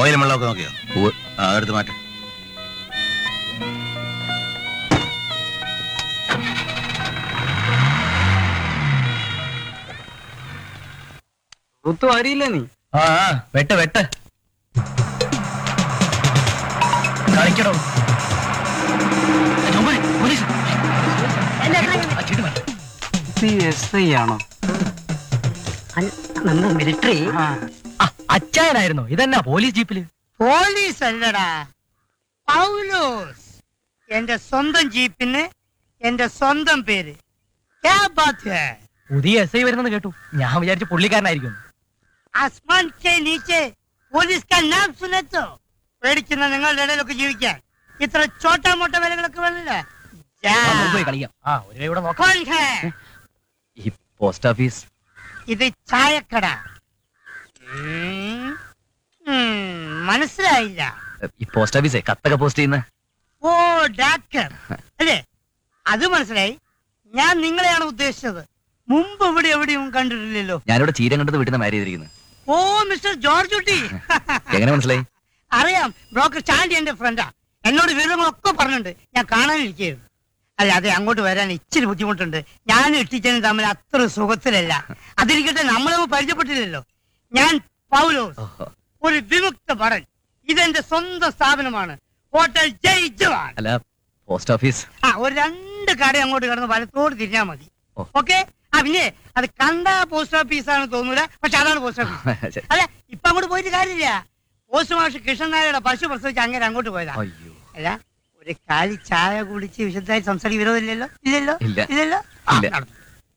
ഓയിലും വെള്ളമൊക്കെ നോക്കിയോ ഉവ്വ്. ആ എടുത്ത് മാറ്റ റുത്തു അറിയില്ല നീ ആ ആ, വെട്ട് വെട്ട് കളിക്കടോ ജോമോനെ, പോലീസ്. ആ, ചീട്ട് മാറ്റ്. നീ എസ് ഐ ആണോ നമ്മൾ മിലിറ്ററി ആ ആ, അച്ചായനായിരുന്നോ ഇതെന്നാ പോലീസ് ജീപ്പില് പോലീസ് അല്ലടാ പൗലോസ് എന്റെ സ്വന്തം ജീപ്പിന് എന്റെ സ്വന്തം പേര് ക്യാ ബാത് ഹൈ? പുതിയ എസ് ഐ വരുന്നെന്ന് കേട്ടു ഞാൻ വിചാരിച്ചു പുള്ളിക്കാരനായിരിക്കും ആസ്മാൻ കെ നീച്ചെ പോലീസ് കാ നാം സുനത്തോ പേടിക്കുന്ന നിങ്ങളുടെ ഇടയിലൊക്കെ ജീവിക്കാൻ ഇത്ര ചോട്ടാ മോട്ട വിലകളൊക്കെ വേണില്ല ആ, നമുക്ക് പോയി കളിക്കാം ആ ഒരു കൈ കൂടെ നോക്കാം കോൺ ഹേ? ഈ പോസ്റ്റ് ഓഫീസ് ഇത് ചായക്കട ഉം. ഉം, മനസ്സിലായില്ല ഈ പോസ്റ്റ് ഓഫീസേ കത്തൊക്കെ പോസ്റ്റ് ചെയ്യുന്ന ഓ ഡാക്ടർ അല്ലേ അത് മനസ്സിലായി ഞാൻ നിങ്ങളെയാണ് ഉദ്ദേശിച്ചത് മുമ്പ് ഇവിടെ എവിടെയും കണ്ടിട്ടില്ലല്ലോ ഞാനിവിടെ ചീരം കണ്ടത് വീട്ടിൽ നിന്ന് മാരി ചെയ്തിരിക്കുന്നത് ഓ മിസ്റ്റർ ജോർജ് കുട്ടി എങ്ങനെ മനസ്സിലായി അറിയാം ബ്രോക്കർ ചാണ്ടി എന്റെ ഫ്രണ്ടാ എന്നോട് വിവരങ്ങളൊക്കെ പറഞ്ഞിട്ടുണ്ട് ഞാൻ കാണാനിരിക്കുകയായിരുന്നു അല്ല അതെ അങ്ങോട്ട് വരാൻ ഇച്ചിരി ബുദ്ധിമുട്ടുണ്ട് ഞാനും ഇട്ടിച്ചനും തമ്മിൽ അത്ര സുഖത്തിലല്ല അതിരിക്കട്ടെ നമ്മളൊന്നും പരിചയപ്പെട്ടില്ലല്ലോ ഞാൻ പൗലോസ് ഓഹോ. ഒരു വിമുക്ത ഭടൻ ഇതെന്റെ സ്വന്തം സ്ഥാപനമാണ് ഹോട്ടൽ ജയ് ജവാൻ അല്ല പോസ്റ്റ് ഓഫീസ് ആ ഒരു രണ്ട് കട അങ്ങോട്ട് കിടന്ന് വലത്തോട് തിരിഞ്ഞാൽ മതി ഓ. ഓക്കെ ആ പിന്നെ അത് കണ്ട പോസ്റ്റ് ഓഫീസ് ആണ് തോന്നൂല പക്ഷെ അതാണ് പോസ്റ്റ് ഓഫീസ് ശരി. അല്ല ഇപ്പൊ അങ്ങോട്ട് പോയിട്ട് കാര്യമില്ല പോസ്റ്റ് മാഷ് കൃഷ്ണൻ നായരുടെ പശു പ്രസവിച്ച് അങ്ങനെ അങ്ങോട്ട് പോയതാ അയ്യോ അല്ല ഒരു കാലി ചായ കുടിച്ച് വിശദമായി സംസാരിക്കും വിരോധമില്ലല്ലോ ഇല്ലല്ലോ ഇല്ല. ഇല്ലല്ലോ ആ, ഇല്ല. നടന്നു.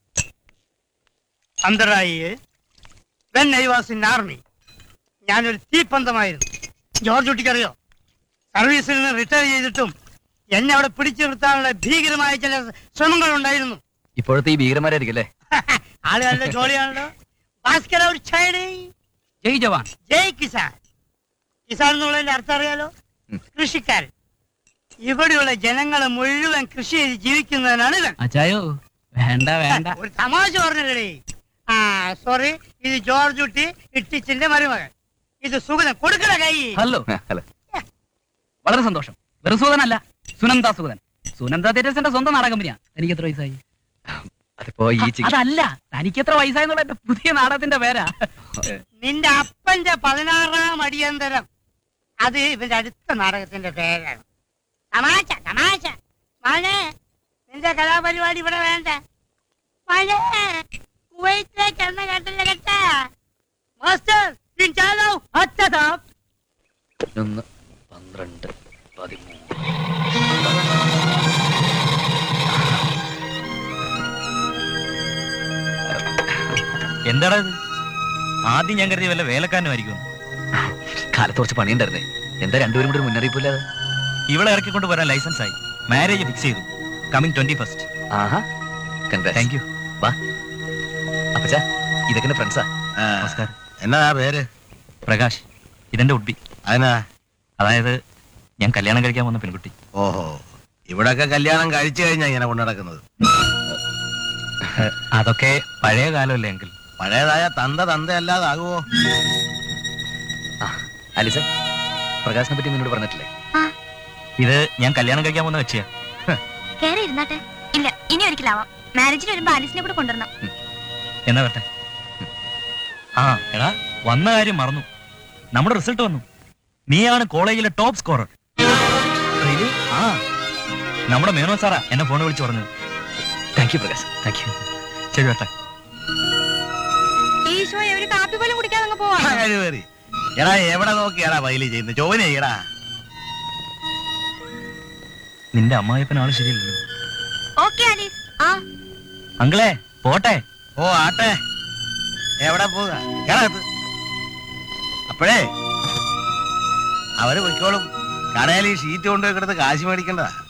അന്തരായി when I was in army ഞാനൊരു തീപ്പന്തമായിരുന്നു ജോർജ് കുട്ടിക്കറിയോ സർവീസിൽ നിന്ന് റിട്ടയർ ചെയ്തിട്ടും എന്നെ അവിടെ പിടിച്ചു നിർത്താനുള്ള ഭീകരമായ ചില ശ്രമങ്ങൾ ഉണ്ടായിരുന്നു ഇപ്പോഴത്തെ ഈ ഭീകരന്മാരായിരിക്കും അല്ലേ ആളുകളുടെ ജോലിയാണല്ലോ ഭാസ്കര ഒരു ചൈനീ ജയ് ജവാൻ ജയ് കിസാൻ കിസാൻ എന്നുള്ളതിന്റെ അർത്ഥം അറിയാലോ ഉം. കൃഷിക്കാരൻ ഇവിടെയുള്ള ജനങ്ങളെ മുഴുവൻ കൃഷി ചെയ്ത് ജീവിക്കുന്നതിനാണ് ഇവൻ അച്ചായോ വേണ്ട വേണ്ട ഒരു തമാശ പറഞ്ഞല്ലേ ആ സോറി ഇത് ജോർജ് കുട്ടി ഇട്ടിച്ചിന്റെ മരുമകൻ ഇത് സുഗതൻ കൊടുക്കണ കൈ ഹലോ അല്ല വളരെ സന്തോഷം വെറും സൂതനല്ല സുനന്ദ സൂതൻ സുനന്ദ തേജസിന്റെ സ്വന്തം നാടക കമ്പനിയാ എനിക്ക് എത്ര വയസ്സായി അതിപ്പോ ഈ ചികി- അതല്ല തനിക്ക് എത്ര വയസ്സായെന്നുള്ള എന്റെ പുതിയ നാടകത്തിന്റെ പേരാ നിന്റെ അപ്പന്റെ പതിനാറാം അടിയന്തരം അത് ഇവന്റെ അടുത്ത നാടകത്തിന്റെ പേരാണ് തമാശ തമാശ മോനെ നിന്റെ കലാപരിപാടി ഇവിടെ വേണ്ട മോനെ കുവൈറ്റിലേക്ക് എണ്ണ കേട്ടല്ല കേട്ടാ മാസ്റ്റർ നീ ചാലോ അച്ഛതാ ഒന്ന് പന്ത്രണ്ട് പതിമൂന്ന് എന്താടാ ഇത് ആദ്യം ഞാൻ കരുതി വല്ല വേലക്കാരനുമായിരിക്കും കാലത്ത് കുറച്ച് പണിയുണ്ടായിരുന്നേ എന്താ രണ്ടുപേരും കൂടി ഒരു മുന്നറിയിപ്പില്ലാതെ ഇവിടെ ഇറക്കിക്കൊണ്ട് വരാൻ ലൈസൻസ് ആയി മാരേജ് ഫിക്സ് ചെയ്തു കമ്മിങ് ട്വന്റി ഫസ്റ്റ് ആഹാ കൺഗ്രാറ്റ്സ് താങ്ക് യു വാ അപ്പച്ചാ ഇതൊക്കെ ഫ്രണ്ട്സാ നമസ്കാരം എന്നതാ പേര് പ്രകാശ് ഇതെന്റെ ഉഡ്ബി അതിനാ അതായത് ഞാൻ കല്യാണം കഴിക്കാൻ വന്ന പെൺകുട്ടി ഓഹോ ഇവിടൊക്കെ കല്യാണം കഴിച്ചു കഴിഞ്ഞാ ഇങ്ങനെ കൊണ്ടു നടക്കുന്നത് അതൊക്കെ പഴയ കാലമല്ലേ എങ്കിൽ പഴയതായ തന്ത തന്ത അല്ലാതാകുവോ ആ അലിസ പ്രകാശിനെ പറ്റി നിന്നോട് പറഞ്ഞിട്ടില്ലേ ഇത് ഞാൻ കല്യാണം കഴിക്കാൻ വന്ന വെച്ചിയാ കേറി ഇരുന്നാട്ടെ ഇല്ല ഇനി ഒരിക്കലാവാം മാരേജിന് വരുമ്പോ ആലീസിനെ കൂടെ കൊണ്ടുവരണം എന്നാ വരട്ടെ ആ എടാ വന്ന കാര്യം മറന്നു നമ്മുടെ റിസൾട്ട് വന്നു നീയാണ് കോളേജിലെ ടോപ്പ് സ്കോറർ ആ നമ്മുടെ മേനോ സാറാ എന്നെ ഫോൺ വിളിച്ചു പറഞ്ഞത് thank you Prakash thank you ശരി വരട്ടെ ഈശോയെ ഒരു കാപ്പി പോലും കുടിക്കാതെ അങ്ങ് പോവാ കഴിവേറി എടാ എവിടെ നോക്കിയാടാ വയലി ചെയ്യുന്നത് ജോലി ചെയ്യടാ നിന്റെ അമ്മായിപ്പനാള് ശരിയല്ലല്ലോ ഓക്കെ ആലീസ് ആ അങ്കിളെ പോട്ടെ ഓ ആട്ടെ എവിടെ പോകാ കേളത്ത് അപ്പോഴേ അവര് പൊയ്ക്കോളും കടയിൽ ഈ ഷീറ്റ് കൊണ്ടുപോയി കിടന്ന് കാശ് മേടിക്കണ്ടതാ